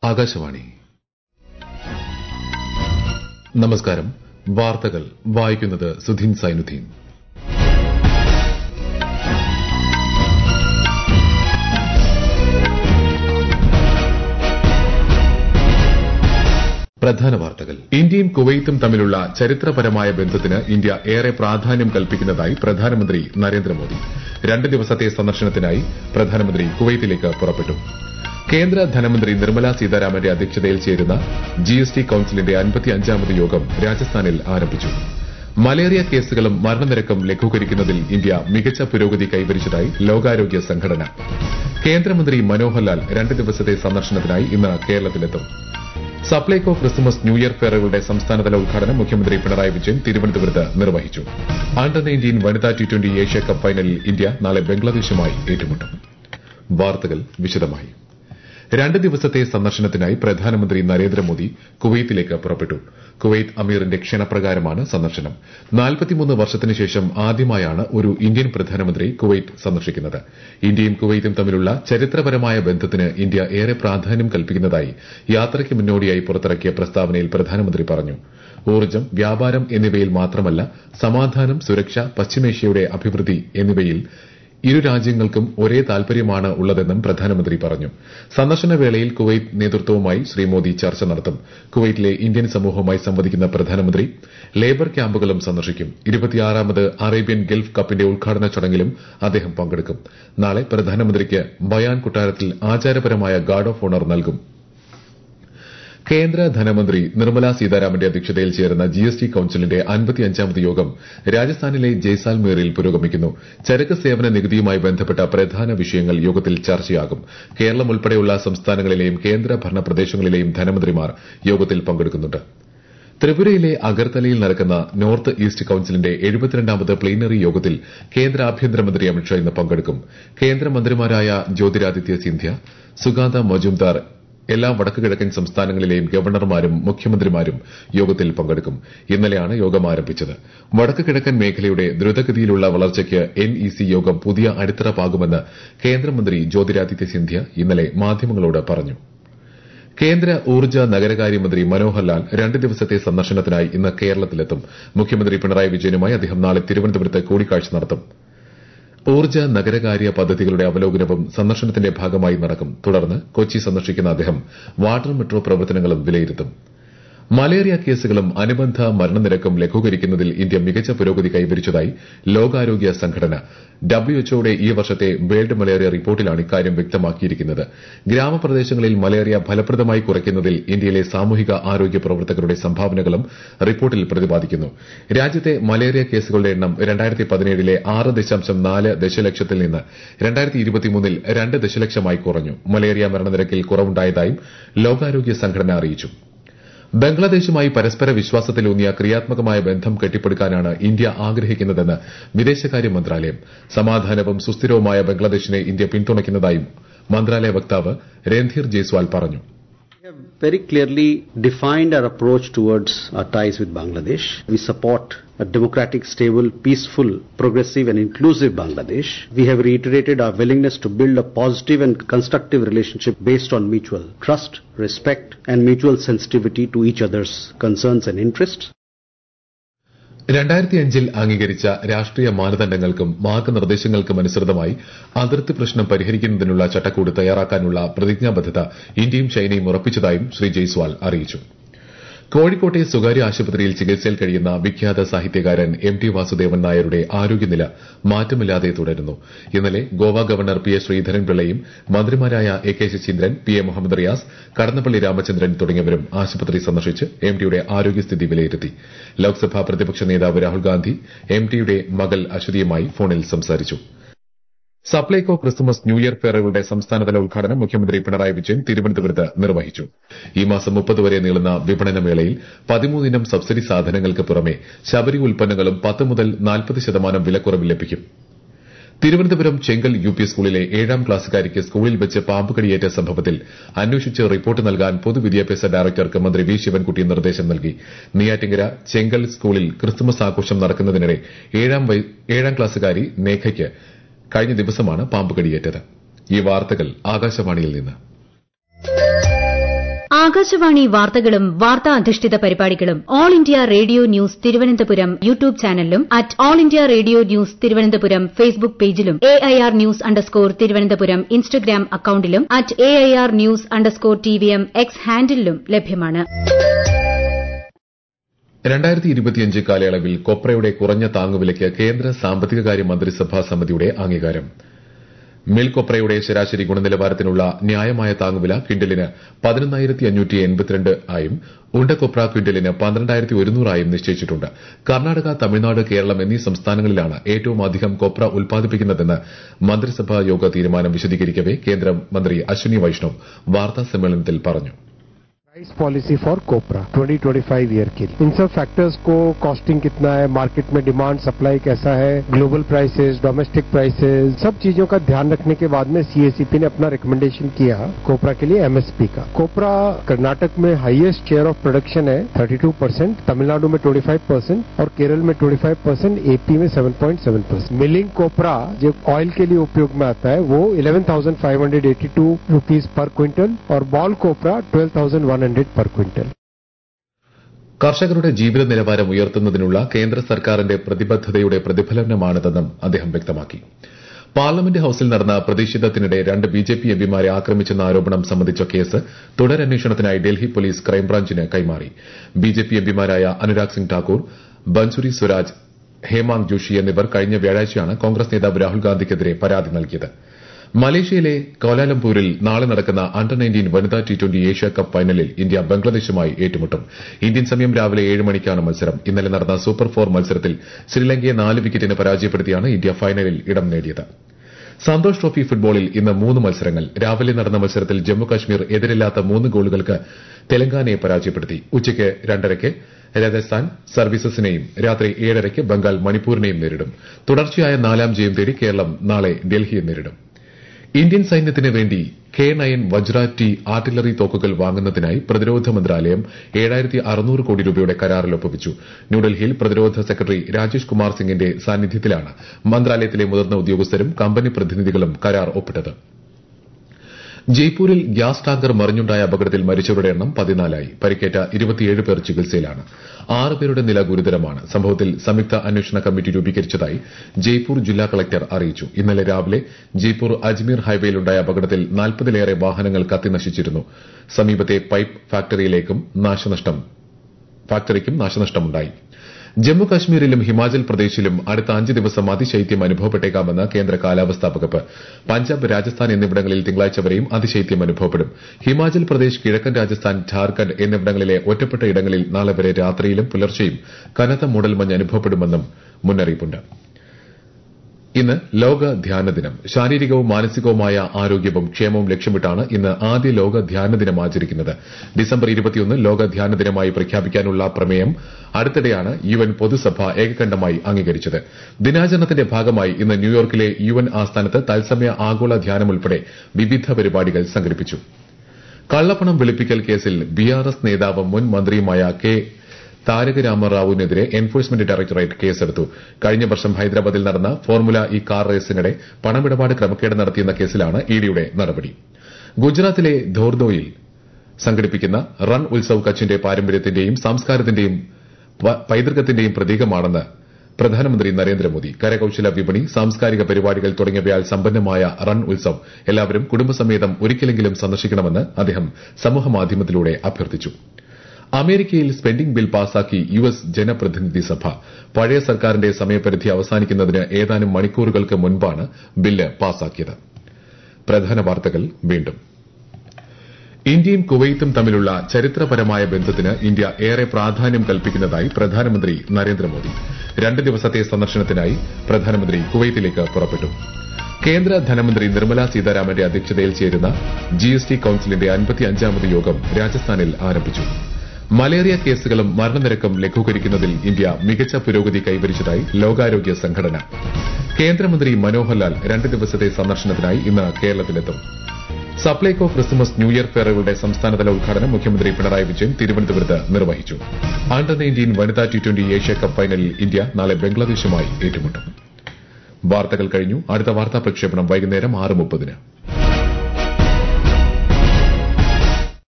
ആകാശവാണി നമസ്കാരം വാർത്തകൾ വായിക്കുന്നത് സുധീൻ സൈനുദ്ദീൻ പ്രധാന വാർത്തകൾ ഇന്ത്യയും കുവൈത്തും തമ്മിലുള്ള ചരിത്രപരമായ ബന്ധത്തിന് ഇന്ത്യ ഏറെ പ്രാധാന്യം കൽപ്പിക്കുന്നതായി പ്രധാനമന്ത്രി നരേന്ദ്രമോദി രണ്ട് ദിവസത്തെ സന്ദർശനത്തിനായി പ്രധാനമന്ത്രി കുവൈത്തിലേക്ക് പുറപ്പെട്ടു കേന്ദ്ര ധനമന്ത്രി നിർമ്മല സീതാരാമന്റെ അധ്യക്ഷതയിൽ ചേരുന്ന ജിഎസ്ടി കൌൺസിലിന്റെ അൻപത്തിയഞ്ചാമത് യോഗം രാജസ്ഥാനിൽ ആരംഭിച്ചു മലേറിയ കേസുകളും മരണനിരക്കും ലഘൂകരിക്കുന്നതിൽ ഇന്ത്യ മികച്ച പുരോഗതി കൈവരിച്ചതായി ലോകാരോഗ്യ സംഘടന കേന്ദ്രമന്ത്രി മനോഹർ ലാൽ രണ്ട് ദിവസത്തെ സന്ദർശനത്തിനായി ഇന്ന് കേരളത്തിലെത്തും സപ്ലൈകോ ക്രിസ്തുമസ് ന്യൂ ഇയർ ഫെയറുകളുടെ സംസ്ഥാനതല ഉദ്ഘാടനം മുഖ്യമന്ത്രി പിണറായി വിജയൻ തിരുവനന്തപുരത്ത് നിർവഹിച്ചു അണ്ടർ നയൻറ്റീൻ വനിതാ ടി ട്വന്റി ഏഷ്യ കപ്പ് ഫൈനലിൽ ഇന്ത്യ നാളെ ബംഗ്ലാദേശുമായി ഏറ്റുമുട്ടും വാർത്തകൾ വിശദമായി രണ്ട് ദിവസത്തെ സന്ദർശനത്തിനായി പ്രധാനമന്ത്രി നരേന്ദ്രമോദി കുവൈത്തിലേക്ക് പുറപ്പെട്ടു കുവൈത്ത് അമീറിന്റെ ക്ഷണപ്രകാരമാണ് സന്ദർശനം നാൽപ്പത്തിമൂന്ന് വർഷത്തിനു ശേഷം ആദ്യമായാണ് ഒരു ഇന്ത്യൻ പ്രധാനമന്ത്രി കുവൈത്ത് സന്ദർശിക്കുന്നത് ഇന്ത്യയും കുവൈത്തും തമ്മിലുള്ള ചരിത്രപരമായ ബന്ധത്തിന് ഇന്ത്യ ഏറെ പ്രാധാന്യം കൽപ്പിക്കുന്നതായി യാത്രയ്ക്ക് മുന്നോടിയായി പുറത്തിറക്കിയ പ്രസ്താവനയിൽ പ്രധാനമന്ത്രി പറഞ്ഞു ഊർജ്ജം വ്യാപാരം എന്നിവയിൽ മാത്രമല്ല സമാധാനം സുരക്ഷ പശ്ചിമേഷ്യയുടെ അഭിവൃദ്ധി എന്നിവയിൽ ഇരു രാജ്യങ്ങൾക്കും ഒരേ താൽപര്യമാണ് ഉള്ളതെന്നും പ്രധാനമന്ത്രി പറഞ്ഞു സന്ദർശന വേളയിൽ കുവൈത്ത് നേതൃത്വവുമായി ശ്രീ മോദി ചർച്ച നടത്തും കുവൈറ്റിലെ ഇന്ത്യൻ സമൂഹവുമായി സംവദിക്കുന്ന പ്രധാനമന്ത്രി ലേബർ ക്യാമ്പുകളും സന്ദർശിക്കും ഇരുപത്തിയാറാമത് അറേബ്യൻ ഗൾഫ് കപ്പിന്റെ ഉദ്ഘാടന ചടങ്ങിലും അദ്ദേഹം പങ്കെടുക്കും നാളെ പ്രധാനമന്ത്രിക്ക് ബയാൻ കൊട്ടാരത്തിൽ ആചാരപരമായ ഗാർഡ് ഓഫ് ഓണർ നൽകും കേന്ദ്ര ധനമന്ത്രി നിർമ്മല സീതാരാമന്റെ അധ്യക്ഷതയിൽ ചേർന്ന ജിഎസ്ടി കൌൺസിലിന്റെ അൻപത്തിയഞ്ചാമത് യോഗം രാജസ്ഥാനിലെ ജയ്സാൽമീറിൽ പുരോഗമിക്കുന്നു ചരക്ക് സേവന നികുതിയുമായി ബന്ധപ്പെട്ട പ്രധാന വിഷയങ്ങൾ യോഗത്തിൽ ചർച്ചയാകും കേരളം ഉൾപ്പെടെയുള്ള സംസ്ഥാനങ്ങളിലെയും കേന്ദ്ര ഭരണ പ്രദേശങ്ങളിലെയും ധനമന്ത്രിമാർ യോഗത്തിൽ പങ്കെടുക്കുന്നുണ്ട് ത്രിപുരയിലെ അഗർത്തലയിൽ നടക്കുന്ന നോർത്ത് ഈസ്റ്റ് കൌൺസിലിന്റെ എഴുപത്തിരണ്ടാമത് പ്ലീനറി യോഗത്തിൽ കേന്ദ്ര ആഭ്യന്തരമന്ത്രി അമിത്ഷാ ഇന്ന് പങ്കെടുക്കും കേന്ദ്രമന്ത്രിമാരായ ജ്യോതിരാദിത്യ സിന്ധ്യ സുഗാന്ത മജുംദാർ എല്ലാ വടക്കുകിഴക്കൻ സംസ്ഥാനങ്ങളിലെയും ഗവർണർമാരും മുഖ്യമന്ത്രിമാരും യോഗത്തിൽ പങ്കെടുക്കും ഇന്നലെയാണ് യോഗം ആരംഭിച്ചത് വടക്ക് കിഴക്കൻ മേഖലയുടെ ദ്രുതഗതിയിലുള്ള വളർച്ചയ്ക്ക് എൻഇസി യോഗം പുതിയ അടിത്തറ പാകുമെന്ന് കേന്ദ്രമന്ത്രി ജ്യോതിരാദിത്യ സിന്ധ്യ ഇന്നലെ മാധ്യമങ്ങളോട് പറഞ്ഞു കേന്ദ്ര ഊർജ്ജ നഗരകാര്യമന്ത്രി മനോഹർ ലാൽ രണ്ട് ദിവസത്തെ സന്ദർശനത്തിനായി ഇന്ന് കേരളത്തിലെത്തും മുഖ്യമന്ത്രി പിണറായി വിജയനുമായി അദ്ദേഹം നാളെ തിരുവനന്തപുരത്ത് കൂടിക്കാഴ്ച നടത്തും ഊർജ്ജ നഗരകാര്യ പദ്ധതികളുടെ അവലോകനവും സന്ദർശനത്തിന്റെ ഭാഗമായി നടക്കും തുടർന്ന് കൊച്ചി സന്ദർശിക്കുന്ന അദ്ദേഹം വാട്ടർ മെട്രോ പ്രവർത്തനങ്ങളും വിലയിരുത്തും മലേറിയ കേസുകളും അനുബന്ധ മരണനിരക്കും ലഘൂകരിക്കുന്നതിൽ ഇന്ത്യ മികച്ച പുരോഗതി കൈവരിച്ചതായി ലോകാരോഗ്യ സംഘടന ഡബ്ല്യുഎച്ച്ഒയുടെ ഈ വർഷത്തെ വേൾഡ് മലേറിയ റിപ്പോർട്ടിലാണ് ഇക്കാര്യം വ്യക്തമാക്കിയിരിക്കുന്നത് ഗ്രാമപ്രദേശങ്ങളിൽ മലേറിയ ഫലപ്രദമായി കുറയ്ക്കുന്നതിൽ ഇന്ത്യയിലെ സാമൂഹിക ആരോഗ്യ പ്രവർത്തകരുടെ സംഭാവനകളും റിപ്പോർട്ടിൽ പ്രതിപാദിക്കുന്നു രാജ്യത്തെ മലേറിയ കേസുകളുടെ എണ്ണം രണ്ടായിരത്തി പതിനേഴിലെ ആറ് ദശാംശം നാല് ദശലക്ഷത്തിൽ നിന്ന് രണ്ടായിരത്തി ഇരുപത്തിമൂന്നിൽ രണ്ട് ദശലക്ഷമായി കുറഞ്ഞു മലേറിയ മരണനിരക്കിൽ കുറവുണ്ടായതായും ലോകാരോഗ്യ സംഘടന അറിയിച്ചു ബംഗ്ലാദേശുമായി പരസ്പര വിശ്വാസത്തിലൂന്നിയ ക്രിയാത്മകമായ ബന്ധം കെട്ടിപ്പടുക്കാനാണ് ഇന്ത്യ ആഗ്രഹിക്കുന്നതെന്ന് വിദേശകാര്യ മന്ത്രാലയം സമാധാനവും സുസ്ഥിരവുമായ ബംഗ്ലാദേശിനെ ഇന്ത്യ പിന്തുണയ്ക്കുന്നതായും മന്ത്രാലയ വക്താവ് രൺധീർ ജയ്സ്വാൾ പറഞ്ഞു We have very clearly defined our approach towards our ties with Bangladesh. We support a democratic, stable, peaceful, progressive and inclusive Bangladesh. We have reiterated our willingness to build a positive and constructive relationship based on mutual trust, respect and mutual sensitivity to each other's concerns and interests. രണ്ടായിരത്തി അഞ്ചിൽ അംഗീകരിച്ച രാഷ്ട്രീയ മാനദണ്ഡങ്ങൾക്കും മാർഗനിർദ്ദേശങ്ങൾക്കും അനുസൃതമായി അതിർത്തി പ്രശ്നം പരിഹരിക്കുന്നതിനുള്ള ചട്ടക്കൂട് തയ്യാറാക്കാനുള്ള പ്രതിജ്ഞാബദ്ധത ഇന്ത്യയും ചൈനയും ഉറപ്പിച്ചതായും ശ്രീ ജയ്സ്വാൾ അറിയിച്ചു കോഴിക്കോട്ടെ സ്വകാര്യ ആശുപത്രിയിൽ ചികിത്സയിൽ കഴിയുന്ന വിഖ്യാത സാഹിത്യകാരൻ എം ടി വാസുദേവൻ നായരുടെ ആരോഗ്യനില മാറ്റമില്ലാതെ തുടരുന്നു ഇന്നലെ ഗോവ ഗവർണർ പി എസ് ശ്രീധരൻപിള്ളയും മന്ത്രിമാരായ A K Saseendran P A Muhammad Riyas Kadannappally Ramachandran തുടങ്ങിയവരും ആശുപത്രി സന്ദർശിച്ച് എം ടിയുടെ ആരോഗ്യസ്ഥിതി വിലയിരുത്തി ലോക്സഭാ പ്രതിപക്ഷ നേതാവ് രാഹുൽ ഗാന്ധി എം ടിയുടെ മകൾ അശ്വതിയുമായി ഫോണിൽ സംസാരിച്ചു സപ്ലൈകോ ക്രിസ്തുമസ് ന്യൂ ഇയർ ഫെയറുകളുടെ സംസ്ഥാനതല ഉദ്ഘാടനം മുഖ്യമന്ത്രി പിണറായി വിജയൻ തിരുവനന്തപുരത്ത് നിർവഹിച്ചു ഈ മാസം മുപ്പത് വരെ നീളുന്ന വിപണന മേളയിൽ പതിമൂന്നിനം സബ്സിഡി സാധനങ്ങൾക്ക് പുറമെ ശബരി ഉൽപ്പന്നങ്ങളും പത്ത് മുതൽ നാൽപ്പത് ശതമാനം വിലക്കുറവിൽ ലഭിക്കും തിരുവനന്തപുരം ചെങ്കൽ യു പി സ്കൂളിലെ ഏഴാം ക്ലാസ്സുകാരിക്ക് സ്കൂളിൽ വെച്ച് പാമ്പ് കടിയേറ്റ സംഭവത്തിൽ അന്വേഷിച്ച് റിപ്പോർട്ട് നൽകാൻ പൊതുവിദ്യാഭ്യാസ ഡയറക്ടർക്ക് മന്ത്രി വി ശിവൻകുട്ടി നിർദ്ദേശം നൽകി നെയ്യാറ്റിങ്കര ചെങ്കൽ സ്കൂളിൽ ക്രിസ്തുമസ് ആഘോഷം നടക്കുന്നതിനിടെ ഏഴാം ക്ലാസ്സുകാരി നേഖയ്ക്ക് കഴിഞ്ഞ ദിവസമാണ് പാമ്പ് കടിയേറ്റത് ഈ വാർത്തകൾ ആകാശവാണിയിൽ നിന്ന് ആകാശവാണി വാർത്തകളും വാർത്താ അധിഷ്ഠിത പരിപാടികളും all India radio news Thiruvananthapuram YouTube ചാനലിലും at all India radio news Thiruvananthapuram Facebook പേജിലും A I R news underscore Thiruvananthapuram Instagram അക്കൌണ്ടിലും at A I R news underscore T V M X ഹാൻഡിലും ലഭ്യമാണ് രണ്ടായിരത്തി ഇരുപത്തിയഞ്ച് കാലയളവിൽ കൊപ്രയുടെ കുറഞ്ഞ താങ്ങുവിലയ്ക്ക് കേന്ദ്ര സാമ്പത്തികകാര്യ മന്ത്രിസഭാ സമിതിയുടെ അംഗീകാരം മിൽ കൊപ്രയുടെ ശരാശരി ഗുണനിലവാരത്തിനുള്ള ന്യായമായ താങ്ങുവില ക്വിന്റലിന് പതിനൊന്നായിരത്തി അഞ്ഞൂറ്റി എൺപത്തിരണ്ട് ആയും ഉണ്ടക്കൊപ്ര ക്വിന്റലിന് പന്ത്രണ്ടായിരത്തി ഒരുന്നൂറായും നിശ്ചയിച്ചിട്ടുണ്ട് കർണാടക തമിഴ്നാട് കേരളം എന്നീ സംസ്ഥാനങ്ങളിലാണ് ഏറ്റവും അധികം കൊപ്ര ഉൽപ്പാദിപ്പിക്കുന്നതെന്ന് മന്ത്രിസഭാ യോഗ തീരുമാനം വിശദീകരിക്കവെ കേന്ദ്രമന്ത്രി അശ്വിനി വൈഷ്ണവ് വാർത്താ സമ്മേളനത്തിൽ പറഞ്ഞു price policy for copra 2025 year के लिए इन सब फैक्टर्स को कॉस्टिंग कितना है मार्केट में डिमांड सप्लाई कैसा है ग्लोबल प्राइसेस डोमेस्टिक प्राइसेस सब चीजों का ध्यान रखने के बाद में सीएसीपी ने अपना रिकमेंडेशन किया कोपरा के लिए एमएसपी का कोपरा कर्नाटक में हाईएस्ट शेयर ऑफ प्रोडक्शन है 32 परसेंट तमिलनाडु में 25 परसेंट और केरल में 25 परसेंट एपी में 7.7 परसेंट मिलिंग कोपरा जो ऑयल के लिए उपयोग में आता है वो 11,582 रुपीज पर क्विंटल और बॉल कोपरा 12,100 per quintal. കർഷകരുടെ ജീവിത നിലവാരം ഉയർത്തുന്നതിനുള്ള കേന്ദ്ര സർക്കാരിന്റെ പ്രതിബദ്ധതയുടെ പ്രതിഫലനമാണിതെന്നും അദ്ദേഹം വ്യക്തമാക്കി പാർലമെന്റ് ഹൌസിൽ നടന്ന പ്രതിഷേധത്തിനിടെ രണ്ട് ബി ജെ പി എംപിമാരെ ആക്രമിച്ചെന്ന ആരോപണം സംബന്ധിച്ച കേസ് തുടരന്വേഷണത്തിനായി ഡൽഹി പോലീസ് ക്രൈംബ്രാഞ്ചിന് കൈമാറി ബി ജെ പി എംപിമാരായ അനുരാഗ് സിംഗ് ഠാക്കൂർ ബൻസുരി സ്വരാജ് ഹേമാങ് ജോഷി എന്നിവർ കഴിഞ്ഞ വ്യാഴാഴ്ചയാണ് കോൺഗ്രസ് നേതാവ് രാഹുൽ ഗാന്ധിക്കെതിരെ പരാതി നൽകിയത് മലേഷ്യയിലെ കോലാലംപൂരിൽ നാളെ നടക്കുന്ന അണ്ടർ നയൻറ്റീൻ വനിതാ ടി ട്വന്റി ഏഷ്യ കപ്പ് ഫൈനലിൽ ഇന്ത്യ ബംഗ്ലാദേശുമായി ഏറ്റുമുട്ടും ഇന്ത്യൻ സമയം രാവിലെ ഏഴ് മണിക്കാണ് മത്സരം ഇന്നലെ നടന്ന സൂപ്പർ ഫോർ മത്സരത്തിൽ ശ്രീലങ്കയെ നാല് വിക്കറ്റിന് പരാജയപ്പെടുത്തിയാണ് ഇന്ത്യ ഫൈനലിൽ ഇടം നേടിയത് സന്തോഷ് ട്രോഫി ഫുട്ബോളിൽ ഇന്ന് മൂന്ന് മത്സരങ്ങൾ രാവിലെ നടന്ന മത്സരത്തിൽ ജമ്മുകശ്മീർ എതിരില്ലാത്ത മൂന്ന് ഗോളുകൾക്ക് തെലങ്കാനയെ പരാജയപ്പെടുത്തി ഉച്ചയ്ക്ക് രണ്ടരയ്ക്ക് രാജസ്ഥാൻ സർവീസസിനെയും രാത്രി ഏഴരയ്ക്ക് ബംഗാൾ മണിപ്പൂരിനെയും നേരിടും തുടർച്ചയായ നാലാം ജയം തേടി കേരളം നാളെ ഡൽഹിയെ നേരിടും ഇന്ത്യൻ സൈന്യത്തിന് വേണ്ടി K nine Vajra T artillery തോക്കുകൾ വാങ്ങുന്നതിനായി പ്രതിരോധ മന്ത്രാലയം ഏഴായിരത്തി അറുന്നൂറ് കോടി രൂപയുടെ കരാറിൽ ഒപ്പുവച്ചു ന്യൂഡൽഹിയിൽ പ്രതിരോധ സെക്രട്ടറി രാജേഷ് കുമാർ സിംഗിന്റെ സാന്നിധ്യത്തിലാണ് മന്ത്രാലയത്തിലെ മുതിർന്ന ഉദ്യോഗസ്ഥരും കമ്പനി പ്രതിനിധികളും കരാർ ഒപ്പിട്ടത് ജയ്പൂരിൽ ഗ്യാസ് ടാങ്കർ മറിഞ്ഞുണ്ടായ അപകടത്തിൽ മരിച്ചവരുടെ എണ്ണം പതിനാലായി പരിക്കേറ്റ ഇരുപത്തിയേഴ് പേർ ചികിത്സയിലാണ് ആറ് പേരുടെ നില ഗുരുതരമാണ് സംഭവത്തിൽ സംയുക്ത അന്വേഷണ കമ്മിറ്റി രൂപീകരിച്ചതായി ജയ്പൂർ ജില്ലാ കളക്ടർ അറിയിച്ചു ഇന്നലെ രാവിലെ ജയ്പൂർ അജ്മീർ ഹൈവേയിലുണ്ടായ അപകടത്തിൽ നാൽപ്പതിലേറെ വാഹനങ്ങൾ കത്തിനശിച്ചിരുന്നു സമീപത്തെ പൈപ്പ് ഫാക്ടറിയിലേക്കും നാശനഷ്ടം ഫാക്ടറിക്കും നാശനഷ്ടമുണ്ടായി ജമ്മു കശ്മീരിലും ഹിമാചൽ പ്രദേശിലും അടുത്ത അഞ്ച് ദിവസം അതിശൈത്യം അനുഭവപ്പെട്ടേക്കാമെന്ന് കേന്ദ്ര കാലാവസ്ഥാ വകുപ്പ് പഞ്ചാബ് രാജസ്ഥാൻ എന്നിവിടങ്ങളിൽ തിങ്കളാഴ്ച വരെയും അതിശൈത്യം അനുഭവപ്പെടും ഹിമാചൽ പ്രദേശ് കിഴക്കൻ രാജസ്ഥാൻ ഝാർഖണ്ഡ് എന്നിവിടങ്ങളിലെ ഒറ്റപ്പെട്ട ഇടങ്ങളിൽ നാളെ വരെ രാത്രിയിലും പുലർച്ചെയും കനത്ത മൂടൽമഞ്ഞ് അനുഭവപ്പെടുമെന്നും മുന്നറിയിപ്പുണ്ട് ഇന്ന് ലോക ധ്യാന ദിനം ശാരീരികവും മാനസികവുമായ ആരോഗ്യവും ക്ഷേമവും ലക്ഷ്യമിട്ടാണ് ഇന്ന് ആദ്യ ലോക ധ്യാന ദിനം ആചരിക്കുന്നത് ഡിസംബർ ഇരുപത്തിയൊന്ന് ലോക ധ്യാന ദിനമായി പ്രഖ്യാപിക്കാനുള്ള പ്രമേയം അടുത്തിടെയാണ് യു എൻ പൊതുസഭ ഏകകണ്ഠമായി അംഗീകരിച്ചത് ദിനാചരണത്തിന്റെ ഭാഗമായി ഇന്ന് ന്യൂയോർക്കിലെ യു എൻ ആസ്ഥാനത്ത് തത്സമയ ആഗോള ധ്യാനം ഉൾപ്പെടെ വിവിധ പരിപാടികൾ സംഘടിപ്പിച്ചു കള്ളപ്പണം വെളുപ്പിക്കൽ കേസിൽ ബിആർഎസ് നേതാവും മുൻ മന്ത്രിയുമായ കെ താരക രാമറാവുവിനെതിരെ എൻഫോഴ്സ്മെന്റ് ഡയറക്ടറേറ്റ് കേസെടുത്തു കഴിഞ്ഞ വർഷം ഹൈദരാബാദിൽ നടന്ന ഫോർമുല ഇ കാർ റേസിനിടെ പണമിടപാട് ക്രമക്കേട് നടത്തിയെന്ന കേസിലാണ് ഇഡിയുടെ നടപടി ഗുജറാത്തിലെ ധോർദോയിൽ സംഘടിപ്പിക്കുന്ന റൺ ഉത്സവ് കച്ചിന്റെ പാരമ്പര്യത്തിന്റെയും സംസ്കാരത്തിന്റെയും പൈതൃകത്തിന്റെയും പ്രതീകമാണെന്ന് പ്രധാനമന്ത്രി നരേന്ദ്രമോദി കരകൌശല വിപണി സാംസ്കാരിക പരിപാടികൾ തുടങ്ങിയവയാൽ സമ്പന്നമായ റൺ ഉത്സവ് എല്ലാവരും കുടുംബസമേതം ഒരിക്കലെങ്കിലും സന്ദർശിക്കണമെന്ന് അദ്ദേഹം സമൂഹമാധ്യമത്തിലൂടെ അഭ്യർത്ഥിച്ചു അമേരിക്കയിൽ സ്പെൻഡിംഗ് ബിൽ പാസാക്കി യു എസ് ജനപ്രതിനിധി സഭ പഴയ സർക്കാരിന്റെ സമയപരിധി അവസാനിക്കുന്നതിന് ഏതാനും മണിക്കൂറുകൾക്ക് മുൻപാണ് ബില്ല് പാസാക്കിയത് പ്രധാന വാർത്തകൾ വീണ്ടും ഇന്ത്യയും കുവൈത്തും തമ്മിലുള്ള ചരിത്രപരമായ ബന്ധത്തിന് ഇന്ത്യ ഏറെ പ്രാധാന്യം കൽപ്പിക്കുന്നതായി പ്രധാനമന്ത്രി നരേന്ദ്രമോദി രണ്ട് ദിവസത്തെ സന്ദർശനത്തിനായി പ്രധാനമന്ത്രി കുവൈത്തിലേക്ക് പുറപ്പെട്ടു കേന്ദ്ര ധനമന്ത്രി നിർമ്മല സീതാരാമന്റെ അധ്യക്ഷതയിൽ ചേരുന്ന ജിഎസ്ടി കൌൺസിലിന്റെ അൻപത്തിയഞ്ചാമത് യോഗം രാജസ്ഥാനിൽ ആരംഭിച്ചു മലേറിയ കേസുകളും മരണനിരക്കും ലഘൂകരിക്കുന്നതിൽ ഇന്ത്യ മികച്ച പുരോഗതി കൈവരിച്ചതായി ലോകാരോഗ്യ സംഘടന കേന്ദ്രമന്ത്രി മനോഹർ ലാൽ രണ്ട് ദിവസത്തെ സന്ദർശനത്തിനായി ഇന്ന് കേരളത്തിലെത്തും സപ്ലൈകോ ക്രിസ്തുമസ് ന്യൂ ഇയർ ഫെയറുകളുടെ സംസ്ഥാനതല ഉദ്ഘാടനം മുഖ്യമന്ത്രി പിണറായി വിജയൻ തിരുവനന്തപുരത്ത് നിർവഹിച്ചു അണ്ടർ നയൻറ്റീൻ വനിതാ ടി ട്വന്റി ഏഷ്യ കപ്പ് ഫൈനലിൽ ഇന്ത്യ നാളെ ബംഗ്ലാദേശുമായി ഏറ്റുമുട്ടും വാർത്തകൾ കഴിഞ്ഞു അടുത്ത വാർത്താ പ്രക്ഷേപണം വൈകുന്നേരം ആറ് മുപ്പതിന്